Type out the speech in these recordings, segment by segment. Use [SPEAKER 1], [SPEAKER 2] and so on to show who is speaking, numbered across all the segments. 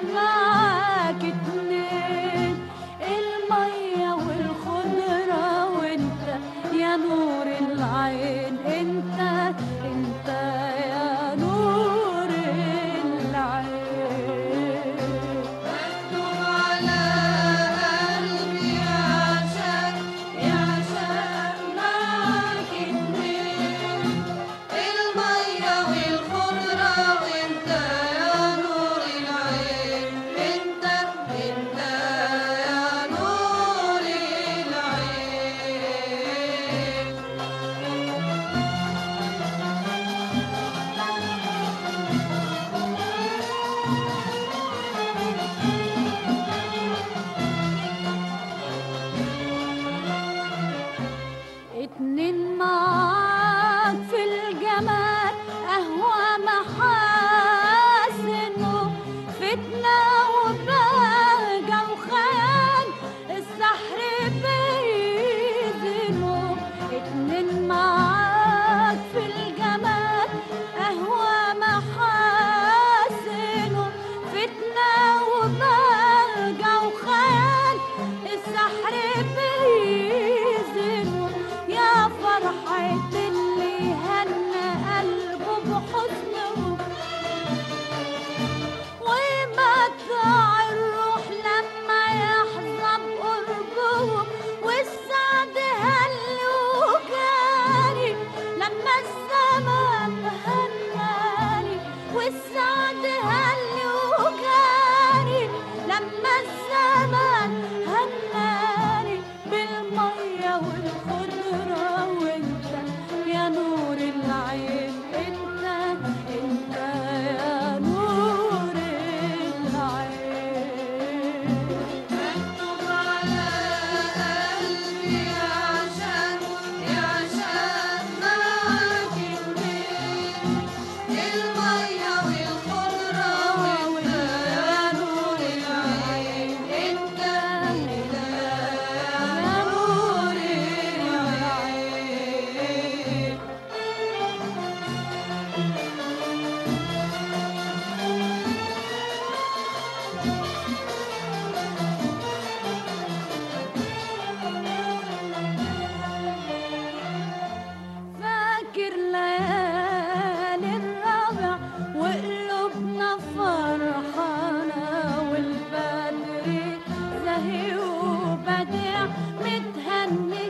[SPEAKER 1] معاك اتنين المية والخضرة وانت يا نور العين انت انت يا نور العين
[SPEAKER 2] مكتوب على قلبي عشان يعشق معاك اتنين المية والخضرة وانت يا نور العين انت انت يا نور العين
[SPEAKER 1] اتنين معاك في الجمال قهوة محاسنه فتنة وبهجة وخيال السحر بيزنه اتنين معاك في الجمال قهوة محاسنه فتنة وبهجة وخيال السحر بيزنه يا فرحة اللي هنى قلبه بحزنه ومتاع الروح لما يحظى بقربه والسعد هل وجاني لما الزمان هناني والسعد هل وجاني لما الزمان هناني بالمية والخضرة وانت يا نور العين انت انت يا نور العين
[SPEAKER 2] مكتوب على قلبي عشان يعشق معاك اتنين المية والخضرة وانت يا نور العين انت انت يا نور العين
[SPEAKER 1] فاكر ليالي الربع وقلوبنا فرحانة والبدر زهي وبديع متهني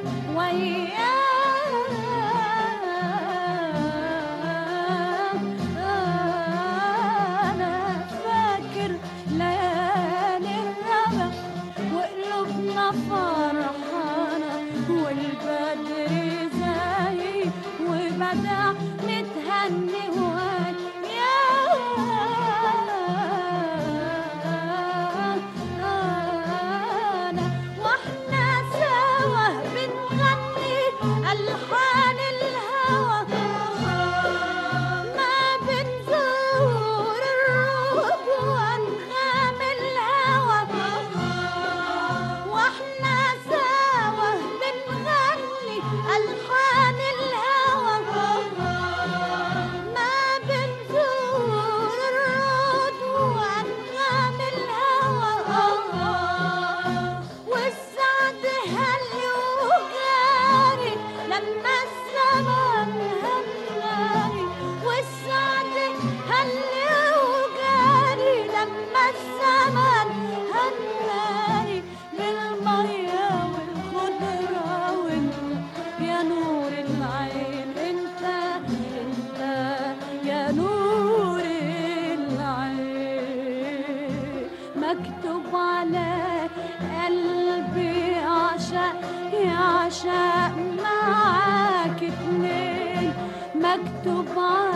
[SPEAKER 1] وياه أنا فاكر ليالي الربع وقلوبنا فرحانة والبدر زاهي وبدع نتهني ويانا واحنا سوا بنغني ألحان الهوى ما بنزور الروض وانغام الهوى واحنا سوا بنغني ألحان الهوى ما بنزور الروض وانغام الهوى والسعد هل وجاري لما الزمان هناني والسعد هل وجاري لما الزمان هناني بالمية والخضرة وانت يا نور العين انت انت يا نور العين مكتوب على قلبي عشق يعشق معاك اتنين مكتوب على